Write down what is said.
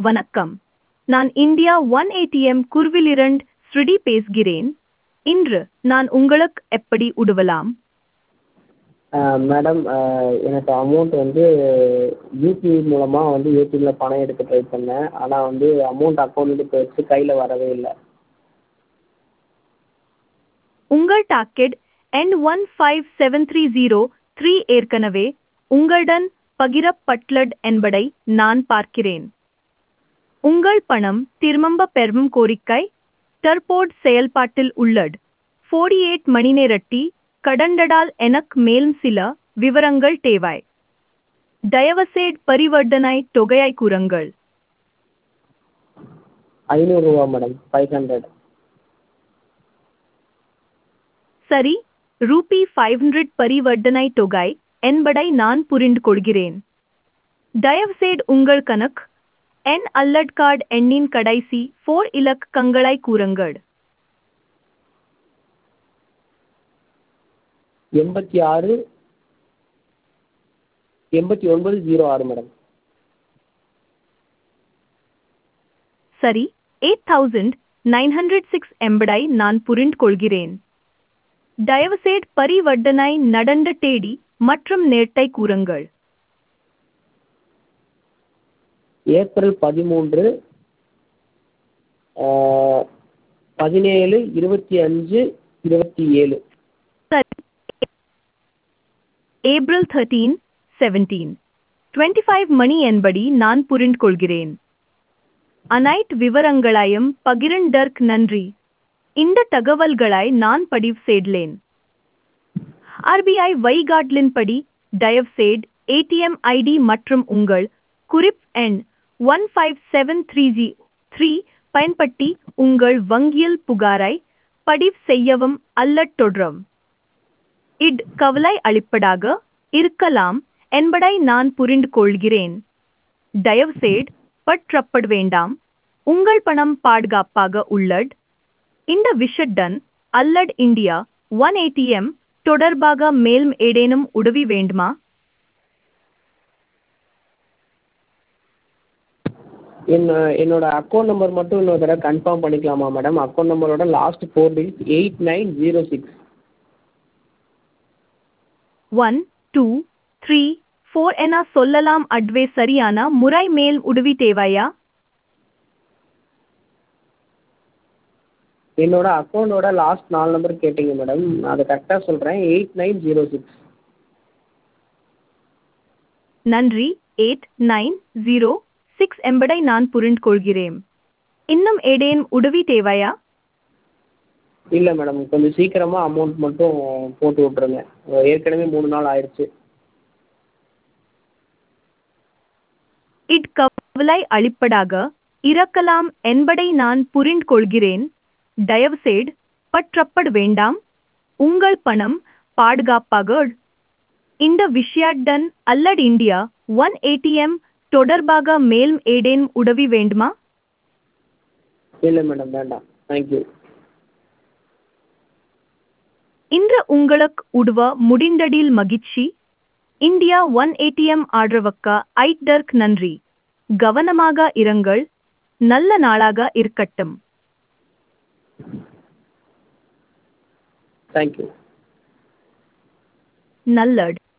வணக்கம் நான் India one ATM குர்விலிரண்ட் ஸ்ருடி பேசுகிறேன் இன்று நான் உங்களுக்கு எப்படி உதவலாம் மேடம் எனக்கு அமௌண்ட் வந்து யூபிஐ மூலமாக வந்து ஏடிஎம்மில் பணம் எடுக்க ட்ரை பண்ணேன் ஆனால் வந்து அமௌண்ட் அக்கௌண்ட்லேருந்து போயிடுச்சு கையில் வரவே இல்லை உங்கள் டாக்கெட் எண் one five seven three zero three ஏற்கனவே உங்களுடன் பகிரப்பட்டுள்ளது என்பதை நான் பார்க்கிறேன் உங்கள் பணம் திரும்ப பெறும் கோரிக்கை தற்போது செயல்பாட்டில் உள்ளது ஃபோர்டி எயிட் மணி நேரட்டி கடந்ததால் எனக்கு மேலும் சில விவரங்கள் தேவை தயவுசெய்து பரிவர்த்தனை தொகையை கூறுங்கள் ஐநூறுரூவா மேடம் ஃபைவ் ஹண்ட்ரட் சரி ரூபி ஃபைவ் ஹண்ட்ரட் பரிவர்த்தனை தொகை என்பதை நான் புரிந்து கொள்கிறேன் தயவுசெய்து உங்கள் கணக்கு என் அல்லட் கார்டு எண்ணின் கடைசி ஃபோர் இலக்கங்களை கூறுங்கள் எண்பத்தி ஆறு எண்பத்தி ஒன்பது ஜீரோ ஆறு மேடம் சரி eight thousand nine hundred six என்பதை நான் புரிந்து கொள்கிறேன் தயவுசெய்து பரிவர்த்தனை நடந்த தேதி மற்றும் நேரத்தை கூறுங்கள் ஏப்ரல் பதிமூன்று பதினேழு இருபத்தி அஞ்சு இருபத்தி ஏழு சரி April thirteen seventeen twenty five மணி என்படி நான் புரிந்து கொள்கிறேன் அனைத்து விவரங்களையும் பகிர்ந்ததற்கு நன்றி இந்த தகவல்களை நான் பதிவு செய்தேன் ஆர்பிஐ வழிகாட்டலின்படி தயவுசெய்து ஏடிஎம் ஐடி மற்றும் உங்கள் குறிப் எண் one five seven three G three பயன்படுத்தி உங்கள் வங்கியில் புகாரை பதிவு செய்யவும் அல்லது தொடரவும் இட் கவலை அளிப்பதாக இருக்கலாம் என்பதை நான் புரிந்து கொள்கிறேன் தயவுசெய்து பற்றப்பட வேண்டாம் உங்கள் பணம் பாதுகாப்பாக உள்ளது இந்த விஷயத்துடன் அல்லட் இந்தியா ஒன் ஏடிஎம் தொடர்பாக மேலும் ஏதேனும் உதவி வேண்டுமா என்ன என்னோட அக்கௌண்ட் நம்பர் மட்டும் இன்னொரு தடவை கன்ஃபார்ம் பண்ணிக்கலாமா மேடம் அக்கௌண்ட் நம்பரோட last four digit eight nine zero six one two three four என சொல்லலாம் அட்வே சரியான முறை மேல் உதவி தேவையா என்னோட அக்கௌண்டோட லாஸ்ட் நாலு நம்பர் கேட்டீங்க மேடம் நான் அதை கரெக்டாக சொல்கிறேன் எயிட் நைன் ஜீரோ சிக்ஸ் நன்றி எயிட் நைன் ஜீரோ சிக்ஸ் என்பதை நான் புரிந்து கொள்கிறேன் இன்னும் ஏதேனும் உதவி தேவையா இல்லை மேடம் கொஞ்சம் சீக்கிரமாக அமௌண்ட் மட்டும் போட்டு விட்ருங்க ஏற்கனவே மூணு நாள் ஆயிடுச்சு இட் கவலை அளிப்பதாக இருக்கலாம் என்பதை நான் புரிந்து கொள்கிறேன் தயவுசெய்து பற்றப்பட வேண்டாம் உங்கள் பணம் பாதுகாப்பாக இந்த விஷயத்துடன் அல்லட் இந்தியா ஒன் ஏடிஎம் தொடர்பாக மேலும் ஏதேனும் உதவி வேண்டுமா இல்லை மேடம் வேண்டாம் தேங்க்யூ இன்று உங்களுக்கு உதவ முடிந்ததில் மகிழ்ச்சி இந்தியா ஒன் ஏடிஎம் ஆதரவுக்கு ஐட்டர்க் நன்றி கவனமாக இருங்கள் நல்ல நாளாக இருக்கட்டும் தேங்க்யூ நல்லது